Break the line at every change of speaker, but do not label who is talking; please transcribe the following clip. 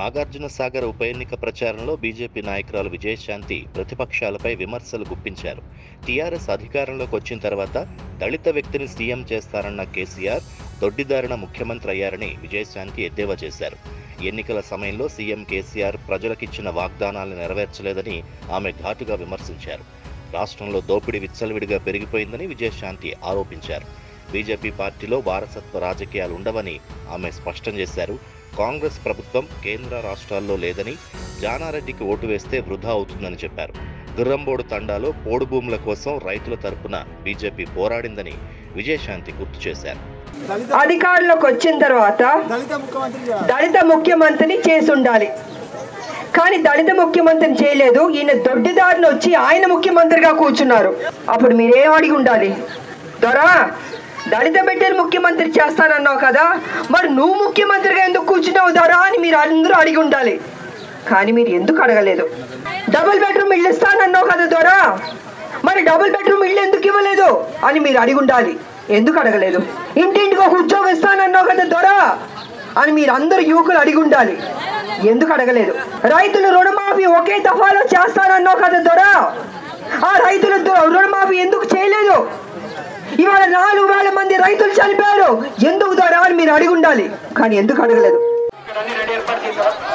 నాగార్జున సాగర్ ఉప ఎన్నిక ప్రచారంలో బీజేపీ నాయకురాలు విజయశాంతి ప్రతిపక్షాలపై విమర్శలు గుప్పించారు టీఆర్ఎస్ అధికారంలోకి వచ్చిన తర్వాత దళిత వ్యక్తిని సీఎం చేస్తారన్న కేసీఆర్ దొడ్డిదారిన ముఖ్యమంత్రి అయ్యారని విజయశాంతి ఎద్దేవా చేశారు ఎన్నికల సమయంలో సీఎం కేసీఆర్ ప్రజలకిచ్చిన వాగ్దానాలను నెరవేర్చలేదని ఆమె ఘాటుగా విమర్శించారు రాష్ట్రంలో దోపిడీ విచ్చలవిడిగా పెరిగిపోయిందని విజయశాంతి ఆరోపించారు బీజేపీ పార్టీలో వారసత్వ రాజకీయాలు ఉండవని ఆమె స్పష్టం చేశారు కాంగ్రెస్ ప్రభుత్వం కేంద్ర రాష్ట్రాల్లో లేదని జానారెడ్డికి ఓటు వేస్తే వృధా అవుతుందని చెప్పారు గుర్రంబోడు తండాలో పోడు భూముల కోసం రైతుల తరపున బీజేపీ పోరాడిందని విజయశాంతి గుర్తు చేశారు
దళిత
అధికారంలోకి వచ్చిన తర్వాత
దళిత ముఖ్యమంత్రి చేయాలి.
దళిత ముఖ్యమంత్రిని చేసి ఉండాలి కానీ దళిత ముఖ్యమంత్రిని చేయలేదు ఈయన దొడ్డిదారిని వచ్చి ఆయన ముఖ్యమంత్రిగా కూర్చున్నారు అప్పుడు మీరేం అడిగి ఉండాలి దొరా దళిత బిడ్డను ముఖ్యమంత్రి చేస్తానన్నావు కదా మరి నువ్వు ముఖ్యమంత్రిగా ఎందుకు కూర్చున్నావు దొరా అని మీరు అందరూ అడిగి ఉండాలి కానీ మీరు ఎందుకు అడగలేదు డబుల్ బెడ్రూమ్ ఇల్లు ఇస్తానన్నావు కదా దొరా మరి డబుల్ బెడ్రూమ్ ఇల్లు ఎందుకు ఇవ్వలేదు అని మీరు అడిగి ఉండాలి ఎందుకు అడగలేదు ఇంటింటికి ఒక ఉద్యోగం ఇస్తానన్నావు కదా దొరా అని మీరు అందరు యువకులు అడిగి ఉండాలి ఎందుకు అడగలేదు రైతులు రుణమాఫీ ఒకే దఫాలో చేస్తానన్నావు కదా దొరా ఆ రైతుల దు- రుణమాఫీ ఎందుకు చేయలేదు ఇవాళ నాలుగు వేల మంది రైతులు చనిపోయారు ఎందుకు దొరా అని మీరు అడిగి ఉండాలి కానీ ఎందుకు అడగలేదు
ఇక్కడ అన్ని రెడీ ఏర్పాటు చేశారా